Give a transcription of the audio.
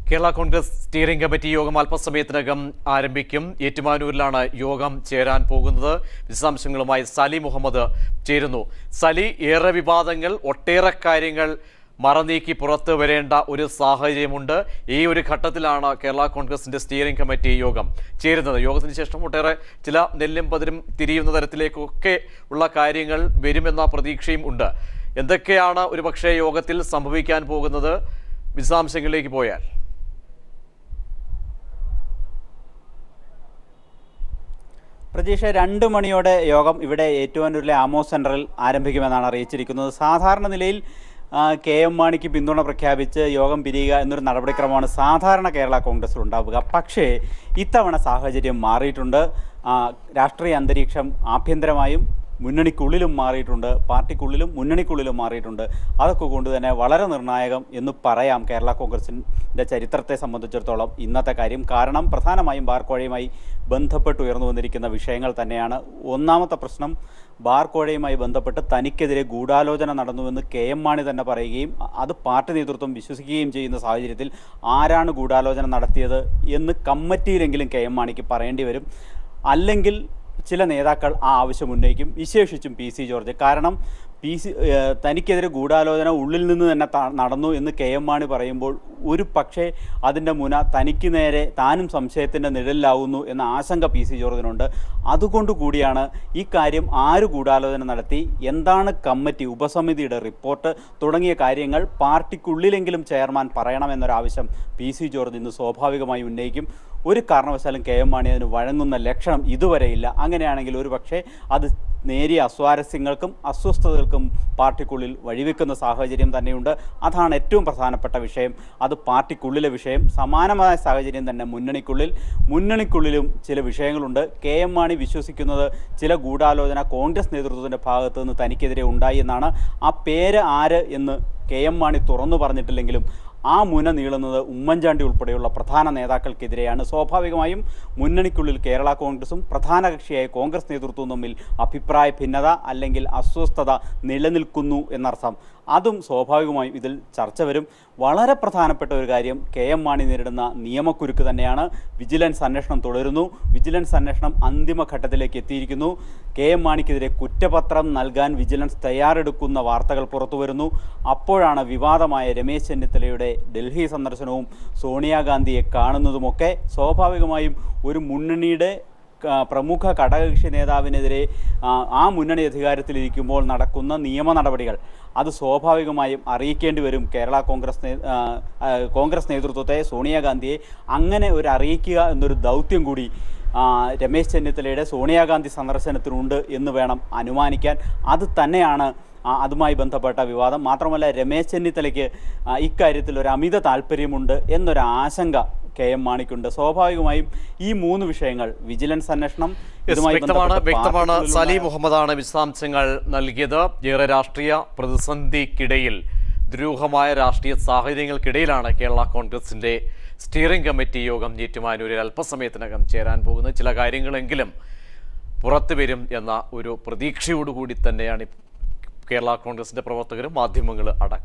Kerala Congress steering committee യോഗം അല്പസമയത്തിനകം ആരംഭിക്കും ഏറ്റുമാനൂരിലാണ് യോഗം ചേരാൻ പോകുന്നത് വിശദാംശങ്ങളുമായി സലി മുഹമ്മദ് ചേരുന്നു സലി ഏറെ വിവാദങ്ങൾ ഒട്ടേറെ കാര്യങ്ങൾ മറനീക്കി പുറത്തു വരേണ്ട ഒരു സാഹചര്യമുണ്ട് ഈ ഒരു ഘട്ടത്തിലാണ് കേരള കോൺഗ്രസിന്റെ സ്റ്റിയറിംഗ് കമ്മിറ്റി യോഗം ചേരുന്നത് യോഗത്തിന് ശേഷം ഒട്ടേറെ ചില നെല്ലും പതിരും തിരിയുന്ന തരത്തിലേക്കൊക്കെ ഉള്ള കാര്യങ്ങൾ വരുമെന്ന പ്രതീക്ഷയും ഉണ്ട് എന്തൊക്കെയാണ് ഒരുപക്ഷെ യോഗത്തിൽ സംഭവിക്കാൻ പോകുന്നത് വിശദാംശങ്ങളിലേക്ക് പോയാൽ പ്രതീക്ഷ രണ്ട് മണിയോടെ യോഗം ഇവിടെ ഏറ്റുമാനൂരിലെ ആമോ സെൻറ്ററിൽ ആരംഭിക്കുമെന്നാണ് അറിയിച്ചിരിക്കുന്നത് സാധാരണ നിലയിൽ ആ, കെ എം മാണിക്ക് പിന്തുണ പ്രഖ്യാപിച്ച് യോഗം പിരിയുക എന്നൊരു നടപടിക്രമമാണ് സാധാരണ കേരള കോൺഗ്രസിൽ ഉണ്ടാവുക പക്ഷേ ഇത്തവണ സാഹചര്യം മാറിയിട്ടുണ്ട് ആ, രാഷ്ട്രീയ അന്തരീക്ഷം ആഭ്യന്തരമായും മുന്നണിക്കുള്ളിലും മാറിയിട്ടുണ്ട് പാർട്ടിക്കുള്ളിലും മുന്നണിക്കുള്ളിലും മാറിയിട്ടുണ്ട് അതൊക്കെ കൊണ്ട് തന്നെ വളരെ നിർണായകം എന്ന് പറയാം കേരള കോൺഗ്രസിൻ്റെ ചരിത്രത്തെ സംബന്ധിച്ചിടത്തോളം ഇന്നത്തെ കാര്യം കാരണം പ്രധാനമായും ബാർക്കോഴയുമായി ബന്ധപ്പെട്ട് ഉയർന്നു വന്നിരിക്കുന്ന വിഷയങ്ങൾ തന്നെയാണ് ഒന്നാമത്തെ പ്രശ്നം ബാർക്കോഴയുമായി ബന്ധപ്പെട്ട് തനിക്കെതിരെ ഗൂഢാലോചന നടന്നുവെന്ന് കെ എം മാണി തന്നെ പറയുകയും അ- അത് പാർട്ടി നേതൃത്വം വിശ്വസിക്കുകയും ചെയ്യുന്ന സാഹചര്യത്തിൽ ആരാണ് ഗൂഢാലോചന നടത്തിയത് എന്ന് കമ്മിറ്റിയിലെങ്കിലും കെ എം മാണിക്ക് പറയേണ്ടി വരും അല്ലെങ്കിൽ ചില നേതാക്കൾ ആ ആവശ്യം ഉന്നയിക്കും വിശേഷിച്ചും പി സി ജോർജ് കാരണം പി സി ഏഹ് തനിക്കെതിരെ ഗൂഢാലോചന ഉള്ളിൽ നിന്ന് തന്നെ ത- നടന്നു എന്ന് കെ എം മാണി പറയുമ്പോൾ ഒരു പക്ഷേ അതിൻ്റെ മുന തനിക്ക് നേരെ താനും സംശയത്തിൻ്റെ നിഴലിലാവുന്നു എന്ന ആശങ്ക പി സി ജോർജിനുണ്ട് അതുകൊണ്ട് കൂടിയാണ് ഈ കാര്യം ആര് ഗൂഢാലോചന നടത്തി എന്താണ് കമ്മിറ്റി ഉപസമിതിയുടെ റിപ്പോർട്ട് തുടങ്ങിയ കാര്യങ്ങൾ പാർട്ടിക്കുള്ളിലെങ്കിലും ചെയർമാൻ പറയണമെന്നൊരാവശ്യം പി സി ജോർജ് ഇന്ന് സ്വാഭാവികമായി ഉന്നയിക്കും ഒരു കാരണവശാലും കെ എം മാണി അതിന് വഴങ്ങുന്ന ലക്ഷണം ഇതുവരെയില്ല അങ്ങനെയാണെങ്കിൽ ഒരു പക്ഷേ അത് നേരിയ അസ്വാരസ്യങ്ങൾക്കും അസ്വസ്ഥതകൾക്കും പാർട്ടിക്കുള്ളിൽ വഴിവെക്കുന്ന സാഹചര്യം തന്നെയുണ്ട് അതാണ് ഏറ്റവും പ്രധാനപ്പെട്ട വിഷയം അത് പാർട്ടിക്കുള്ളിലെ വിഷയം സമാനമായ സാഹചര്യം തന്നെ മുന്നണിക്കുള്ളിൽ മുന്നണിക്കുള്ളിലും ചില വിഷയങ്ങളുണ്ട് കെ എം മാണി വിശ്വസിക്കുന്നത് ചില ഗൂഢാലോചന കോൺഗ്രസ് നേതൃത്വത്തിൻ്റെ ഭാഗത്തു നിന്ന് തനിക്കെതിരെ ഉണ്ടായി എന്നാണ് ആ പേര് ആര് എന്ന് കെ എം മാണി തുറന്നു പറഞ്ഞിട്ടില്ലെങ്കിലും ആ മുന നീളുന്നത് ഉമ്മൻചാണ്ടി ഉൾപ്പെടെയുള്ള പ്രധാന നേതാക്കൾക്കെതിരെയാണ് സ്വാഭാവികമായും മുന്നണിക്കുള്ളിൽ കേരള കോൺഗ്രസും പ്രധാന കക്ഷിയായ കോൺഗ്രസ് നേതൃത്വവും തമ്മിൽ അഭിപ്രായ ഭിന്നത അല്ലെങ്കിൽ അസ്വസ്ഥത നിലനിൽക്കുന്നു എന്നർത്ഥം അതും സ്വാഭാവികമായും ഇതിൽ ചർച്ച വരും വളരെ പ്രധാനപ്പെട്ട ഒരു കാര്യം കെ എം മാണി നേരിടുന്ന നിയമക്കുരുക്ക് തന്നെയാണ് വിജിലൻസ് അന്വേഷണം തുടരുന്നു വിജിലൻസ് അന്വേഷണം അന്തിമഘട്ടത്തിലേക്ക് എത്തിയിരിക്കുന്നു കെ എം മാണിക്കെതിരെ കുറ്റപത്രം നൽകാൻ വിജിലൻസ് തയ്യാറെടുക്കുന്ന വാർത്തകൾ പുറത്തു വരുന്നു അപ്പോഴാണ് വിവാദമായ രമേശ് ചെന്നിത്തലയുടെ ഡൽഹി സന്ദർശനവും സോണിയാഗാന്ധിയെ കാണുന്നതുമൊക്കെ സ്വാഭാവികമായും ഒരു മുന്നണിയുടെ ക- പ്രമുഖ ഘടകകക്ഷി നേതാവിനെതിരെ ആ, ആ മുന്നണി അധികാരത്തിലിരിക്കുമ്പോൾ നടക്കുന്ന നിയമ നടപടികൾ അത് സ്വാഭാവികമായും അറിയിക്കേണ്ടി വരും കേരള കോൺഗ്രസ് നേ- ആ, ആ, കോൺഗ്രസ് നേതൃത്വത്തെ സോണിയാഗാന്ധിയെ അങ്ങനെ ഒരു അറിയിക്കുക എന്നൊരു ദൗത്യം കൂടി ആ, രമേശ് ചെന്നിത്തലയുടെ സോണിയാഗാന്ധി സന്ദർശനത്തിനുണ്ട് എന്ന് വേണം അനുമാനിക്കാൻ അത് തന്നെയാണ് ആ, അതുമായി ബന്ധപ്പെട്ട വിവാദം മാത്രമല്ല രമേശ് ചെന്നിത്തലയ്ക്ക് ആ, ഇക്കാര്യത്തിൽ ഒരു അമിത താല്പര്യമുണ്ട് എന്നൊരു ആശങ്ക കെ എം മാണിക്കുണ്ട് സ്വാഭാവികമായും ഈ മൂന്ന് വിഷയങ്ങൾ വിജിലൻസ് അന്വേഷണം Yes, ഇതുമായി വ്യക്തമാണ് ബന്ധപ്പെട്ട് വ്യക്തമാണ് പാർട്ടിക്കുള്ളിലുള്ള- സലി മുഹമ്മദാണ് വിശദാംശങ്ങൾ നൽകിയത് ഏറെ രാഷ്ട്രീയ പ്രതിസന്ധിക്കിടയിൽ ദുരൂഹമായ രാഷ്ട്രീയ സാഹചര്യങ്ങൾക്കിടയിലാണ് കേരള കോൺഗ്രസിന്റെ സ്റ്റിയറിംഗ് കമ്മിറ്റി യോഗം ഏറ്റുമാനൂരിൽ അല്പസമയത്തിനകം ചേരാൻ പോകുന്നത് ചില കാര്യങ്ങളെങ്കിലും പുറത്തു വരും എന്ന ഒരു പ്രതീക്ഷയോടുകൂടി തന്നെയാണ് കേരള കോൺഗ്രസിന്റെ പ്രവർത്തകരും മാധ്യമങ്ങൾ അടക്കം